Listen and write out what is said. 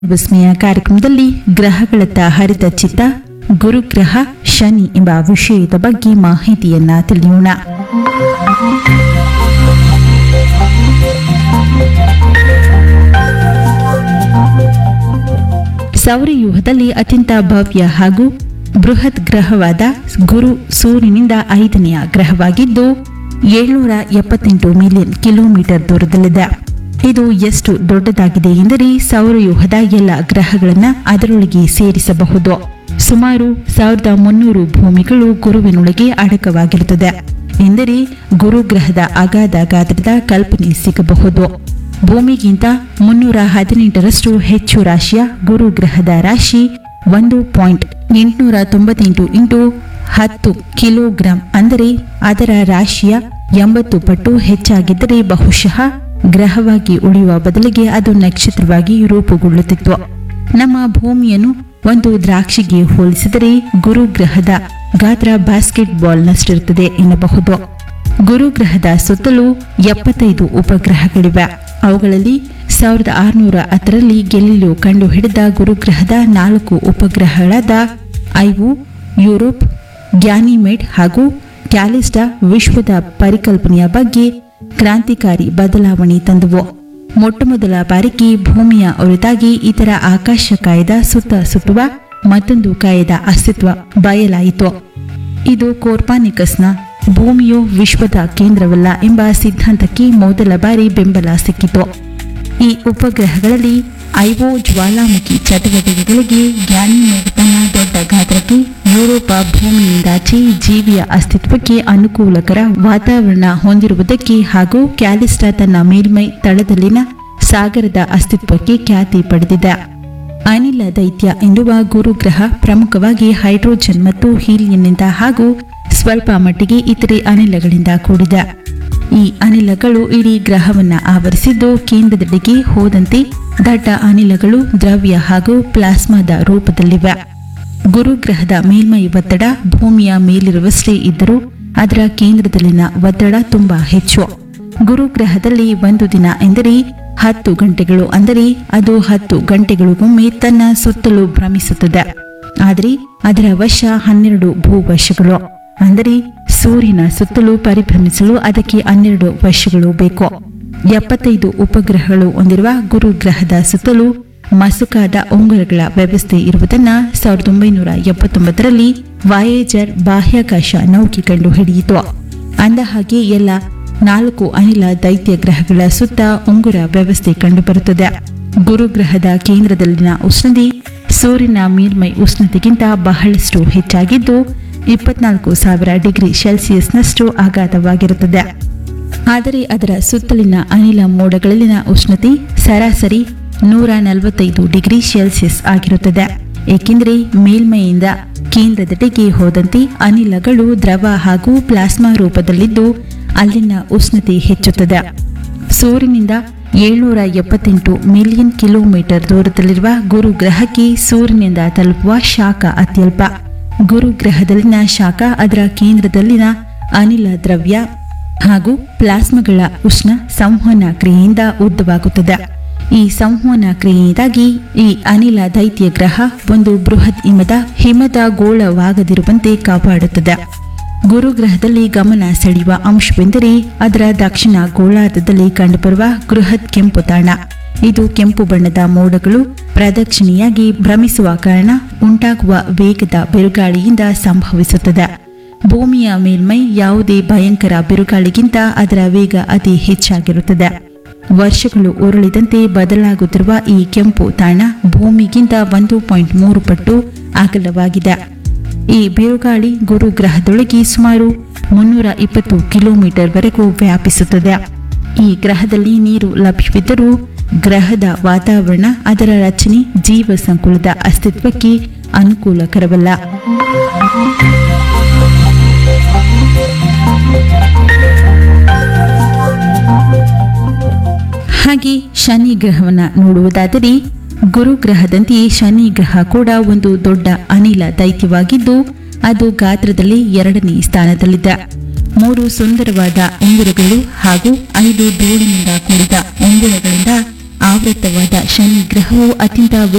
ವಿಸ್ಮಯ ಕಾರ್ಯಕ್ರಮದಲ್ಲಿ ಗ್ರಹಗಳತ್ತ ಹರಿದ ಚಿತ್ತ ಗುರುಗ್ರಹ ಶನಿ ಎಂಬ ವಿಷಯದ ಬಗ್ಗೆ ಮಾಹಿತಿಯನ್ನ ತಿಳಿಯೋಣ ಸೌರವ್ಯೂಹದಲ್ಲಿ ಅತ್ಯಂತ ಭವ್ಯ ಹಾಗೂ ಬೃಹತ್ ಗ್ರಹವಾದ ಗುರು ಸೂರ್ಯನಿಂದ ಐದನೆಯ ಗ್ರಹವಾಗಿದ್ದು ಏಳ್ನೂರ ಎಪ್ಪತ್ತೆಂಟು ಮಿಲಿಯನ್ ಕಿಲೋಮೀಟರ್ ದೂರದಲ್ಲಿದೆ ಇದು ಎಷ್ಟು ದೊಡ್ಡದಾಗಿದೆ ಎಂದರೆ ಸೌರವ್ಯೂಹದ ಎಲ್ಲ ಗ್ರಹಗಳನ್ನ ಅದರೊಳಗೆ ಸೇರಿಸಬಹುದು ಸುಮಾರು ಸಾವಿರದ ಮುನ್ನೂರು ಭೂಮಿಗಳು ಗುರುವಿನೊಳಗೆ ಅಡಕವಾಗಿರುತ್ತದೆ ಎಂದರೆ ಗುರುಗ್ರಹದ ಅಗಾಧ ಗಾತ್ರದ ಕಲ್ಪನೆ ಸಿಗಬಹುದು ಭೂಮಿಗಿಂತ ಮುನ್ನೂರ ಹದಿನೆಂಟರಷ್ಟು ಹೆಚ್ಚು ರಾಶಿಯ ಗುರು ಗ್ರಹದ ರಾಶಿ ಒಂದು ಪಾಯಿಂಟ್ ಎಂಟುನೂರ ತೊಂಬತ್ತೆಂಟು ಇಂಟು ಹತ್ತು ಕಿಲೋಗ್ರಾಂ ಅಂದರೆ ಅದರ ರಾಶಿಯ ಎಂಬತ್ತು ಪಟ್ಟು ಹೆಚ್ಚಾಗಿದ್ದರೆ ಬಹುಶಃ ಗ್ರಹವಾಗಿ ಉಳಿಯುವ ಬದಲಿಗೆ ಅದು ನಕ್ಷತ್ರವಾಗಿ ರೂಪುಗೊಳ್ಳುತ್ತಿತ್ತು ನಮ್ಮ ಭೂಮಿಯನ್ನು ಒಂದು ದ್ರಾಕ್ಷಿಗೆ ಹೋಲಿಸಿದರೆ ಗುರುಗ್ರಹದ ಗಾತ್ರ ಬಾಸ್ಕೆಟ್ ಬಾಲ್ನಷ್ಟಿರುತ್ತದೆ ಎನ್ನಬಹುದು ಗುರುಗ್ರಹದ ಸುತ್ತಲೂ ಎಪ್ಪತ್ತೈದು ಉಪಗ್ರಹಗಳಿವೆ ಅವುಗಳಲ್ಲಿ ಸಾವಿರದ ಆರುನೂರ ಹತ್ತರಲ್ಲಿ ಗೆಲಿಲಿಯೋ ಕಂಡುಹಿಡಿದ ಗುರುಗ್ರಹದ ನಾಲ್ಕು ಉಪಗ್ರಹಗಳಾದ ಐವು ಯುರೋಪ್ ಗ್ಯಾನಿಮೇಡ್ ಹಾಗೂ ಕ್ಯಾಲಿಸ್ಟಾ ವಿಶ್ವದ ಪರಿಕಲ್ಪನೆಯ ಬಗ್ಗೆ ಕ್ರಾಂತಿಕಾರಿ ಬದಲಾವಣೆ ತಂದವು ಮೊಟ್ಟಮೊದಲ ಬಾರಿಗೆ ಭೂಮಿಯ ಹೊರತಾಗಿ ಇತರ ಆಕಾಶ ಕಾಯದ ಸುತ್ತ ಸುತ್ತುವ ಮತ್ತೊಂದು ಕಾಯದ ಅಸ್ತಿತ್ವ ಬಯಲಾಯಿತು ಇದು ಕೋರ್ಪಾನಿಕಸ್ನ ಭೂಮಿಯು ವಿಶ್ವದ ಕೇಂದ್ರವಲ್ಲ ಎಂಬ ಸಿದ್ಧಾಂತಕ್ಕೆ ಮೊದಲ ಬಾರಿ ಬೆಂಬಲ ಸಿಕ್ಕಿತು ಈ ಉಪಗ್ರಹಗಳಲ್ಲಿ ಐವೋ ಜ್ವಾಲಾಮುಖಿ ಚಟುವಟಿಕೆಗಳಿಗೆ ಗ್ಯಾನಿಮೇಡ್ ತನ್ನ ದೊಡ್ಡ ಗಾತ್ರಕ್ಕೆ ಯುರೋಪ ಭೂಮಿಯಿಂದಾಚೆ ಜೀವಿಯ ಅಸ್ತಿತ್ವಕ್ಕೆ ಅನುಕೂಲಕರ ವಾತಾವರಣ ಹೊಂದಿರುವುದಕ್ಕೆ ಹಾಗೂ ಕ್ಯಾಲಿಸ್ಟಾ ತನ್ನ ಮೇಲ್ಮೈ ತಳದಲ್ಲಿನ ಸಾಗರದ ಅಸ್ತಿತ್ವಕ್ಕೆ ಖ್ಯಾತಿ ಪಡೆದಿದೆ ಅನಿಲ ದೈತ್ಯ ಎನ್ನುವ ಗುರುಗ್ರಹ ಪ್ರಮುಖವಾಗಿ ಹೈಡ್ರೋಜನ್ ಮತ್ತು ಹೀಲಿಯಂನಿಂದ ಹಾಗೂ ಸ್ವಲ್ಪ ಮಟ್ಟಿಗೆ ಇತರೆ ಅನಿಲಗಳಿಂದ ಕೂಡಿದೆ ಈ ಅನಿಲಗಳು ಇಡೀ ಗ್ರಹವನ್ನ ಆವರಿಸಿದ್ದು ಕೇಂದ್ರದೆಡೆಗೆ ಹೋದಂತೆ ದಟ್ಟ ಅನಿಲಗಳು ದ್ರವ್ಯ ಹಾಗೂ ಪ್ಲಾಸ್ಮಾದ ರೂಪದಲ್ಲಿವೆ ಗುರುಗ್ರಹದ ಮೇಲ್ಮೈ ಒತ್ತಡ ಭೂಮಿಯ ಮೇಲಿರುವಷ್ಟೇ ಇದ್ದರೂ ಅದರ ಕೇಂದ್ರದಲ್ಲಿನ ಒತ್ತಡ ತುಂಬಾ ಹೆಚ್ಚು ಗುರುಗ್ರಹದಲ್ಲಿ ಒಂದು ದಿನ ಎಂದರೆ ಹತ್ತು ಗಂಟೆಗಳು ಅಂದರೆ ಅದು ಹತ್ತು ಗಂಟೆಗಳಿಗೊಮ್ಮೆ ತನ್ನ ಸುತ್ತಲೂ ಭ್ರಮಿಸುತ್ತದೆ ಆದರೆ ಅದರ ವಶ ಹನ್ನೆರಡು ಭೂವಶಗಳು ಅಂದರೆ ಸೂರ್ಯನ ಸುತ್ತಲೂ ಪರಿಭ್ರಮಿಸಲು ಅದಕ್ಕೆ ಹನ್ನೆರಡು ವರ್ಷಗಳು ಬೇಕು ಎಪ್ಪತ್ತೈದು ಉಪಗ್ರಹಗಳು ಹೊಂದಿರುವ ಗುರುಗ್ರಹದ ಸುತ್ತಲೂ ಮಸುಕಾದ ಉಂಗುರಗಳ ವ್ಯವಸ್ಥೆ ಇರುವುದನ್ನ ಸಾವಿರದ ಒಂಬೈನೂರ ಎಪ್ಪತ್ತೊಂಬತ್ತರಲ್ಲಿ ವಾಯೇಜರ್ ಬಾಹ್ಯಾಕಾಶ ನೌಕೆ ಕಂಡುಹಿಡಿಯಿತು ಅಂದಹಾಗೆ ಎಲ್ಲ ನಾಲ್ಕು ಅನಿಲ ದೈತ್ಯ ಗ್ರಹಗಳ ಸುತ್ತ ಉಂಗುರ ವ್ಯವಸ್ಥೆ ಕಂಡುಬರುತ್ತದೆ ಗುರುಗ್ರಹದ ಕೇಂದ್ರದಲ್ಲಿನ ಉಷ್ಣತೆ ಸೂರ್ಯನ ಮೇಲ್ಮೈ ಉಷ್ಣತೆಗಿಂತ ಬಹಳಷ್ಟು ಹೆಚ್ಚಾಗಿದ್ದು ಇಪ್ಪತ್ನಾಲ್ಕು ಸಾವಿರ ಡಿಗ್ರಿ ಸೆಲ್ಸಿಯಸ್ನಷ್ಟು ಆಘಾತವಾಗಿರುತ್ತದೆ ಆದರೆ ಅದರ ಸುತ್ತಲಿನ ಅನಿಲ ಮೋಡಗಳಲ್ಲಿನ ಉಷ್ಣತೆ ಸರಾಸರಿ ನೂರ ನಲವತ್ತೈದು ಡಿಗ್ರಿ ಸೆಲ್ಸಿಯಸ್ ಆಗಿರುತ್ತದೆ ಏಕೆಂದರೆ ಮೇಲ್ಮೈಯಿಂದ ಕೇಂದ್ರದೆಡೆಗೆ ಹೋದಂತೆ ಅನಿಲಗಳು ದ್ರವ ಹಾಗೂ ಪ್ಲಾಸ್ಮಾ ರೂಪದಲ್ಲಿದ್ದು ಅಲ್ಲಿನ ಉಷ್ಣತೆ ಹೆಚ್ಚುತ್ತದೆ ಸೂರ್ಯನಿಂದ ಏಳ್ನೂರ ಎಪ್ಪತ್ತೆಂಟು ಮಿಲಿಯನ್ ಕಿಲೋಮೀಟರ್ ದೂರದಲ್ಲಿರುವ ಗುರುಗ್ರಹಕ್ಕೆ ಸೂರ್ಯನಿಂದ ತಲುಪುವ ಶಾಖ ಅತ್ಯಲ್ಪ ಗುರುಗ್ರಹದಲ್ಲಿನ ಶಾಖ ಅದರ ಕೇಂದ್ರದಲ್ಲಿನ ಅನಿಲ ದ್ರವ್ಯ ಹಾಗೂ ಪ್ಲಾಸ್ಮಾಗಳ ಉಷ್ಣ ಸಂವಹನ ಕ್ರಿಯೆಯಿಂದ ಉದ್ದವಾಗುತ್ತದೆ ಈ ಸಂವಹನ ಕ್ರಿಯೆಯಿಂದಾಗಿ ಈ ಅನಿಲ ದೈತ್ಯ ಗ್ರಹ ಒಂದು ಬೃಹತ್ ಹಿಮದ ಹಿಮದ ಗೋಳವಾಗದಿರುವಂತೆ ಕಾಪಾಡುತ್ತದೆ ಗುರುಗ್ರಹದಲ್ಲಿ ಗಮನ ಸೆಳೆಯುವ ಅಂಶವೆಂದರೆ ಅದರ ದಕ್ಷಿಣ ಗೋಳಾರ್ಧದಲ್ಲಿ ಕಂಡುಬರುವ ಬೃಹತ್ ಕೆಂಪು ತಾಣ ಇದು ಕೆಂಪು ಬಣ್ಣದ ಮೋಡಗಳು ಪ್ರದಕ್ಷಿಣೆಯಾಗಿ ಭ್ರಮಿಸುವ ಕಾರಣ ಉಂಟಾಗುವ ವೇಗದ ಬಿರುಗಾಳಿಯಿಂದ ಸಂಭವಿಸುತ್ತದೆ ಭೂಮಿಯ ಮೇಲ್ಮೈ ಯಾವುದೇ ಭಯಂಕರ ಬಿರುಗಾಳಿಗಿಂತ ಅದರ ವೇಗ ಅತಿ ಹೆಚ್ಚಾಗಿರುತ್ತದೆ ವರ್ಷಗಳು ಉರುಳಿದಂತೆ ಬದಲಾಗುತ್ತಿರುವ ಈ ಕೆಂಪು ತಾಣ ಭೂಮಿಗಿಂತ ಒಂದು ಪಾಯಿಂಟ್ ಮೂರು ಪಟ್ಟು ಅಗಲವಾಗಿದೆ ಈ ಬಿರುಗಾಳಿ ಗುರುಗ್ರಹದೊಳಗೆ ಸುಮಾರು ಮುನ್ನೂರ ಇಪ್ಪತ್ತು ಕಿಲೋಮೀಟರ್ ವರೆಗೂ ವ್ಯಾಪಿಸುತ್ತದೆ ಈ ಗ್ರಹದಲ್ಲಿ ನೀರು ಲಭ್ಯವಿದ್ದರೂ ಗ್ರಹದ ವಾತಾವರಣ ಅದರ ರಚನೆ ಜೀವ ಸಂಕುಲದ ಅಸ್ತಿತ್ವಕ್ಕೆ ಅನುಕೂಲಕರವಲ್ಲ ಹಾಗೆ ಶನಿ ಗ್ರಹವನ್ನ ನೋಡುವುದಾದರೆ ಗುರು ಗ್ರಹದಂತೆಯೇ ಶನಿ ಗ್ರಹ ಕೂಡ ಒಂದು ದೊಡ್ಡ ಅನಿಲ ದೈತ್ಯವಾಗಿದ್ದು ಅದು ಗಾತ್ರದಲ್ಲಿ ಎರಡನೇ ಸ್ಥಾನದಲ್ಲಿದೆ ಮೂರು ಸುಂದರವಾದ ಉಂಗುರಗಳು ಹಾಗೂ ಐದು ಧೂಳಿನಿಂದ ಕೂಡಿದ ಉಂಗುರಗಳಿಂದ ಆವೃತವಾದ ಶನಿ ಗ್ರಹವು ಅತ್ಯಂತ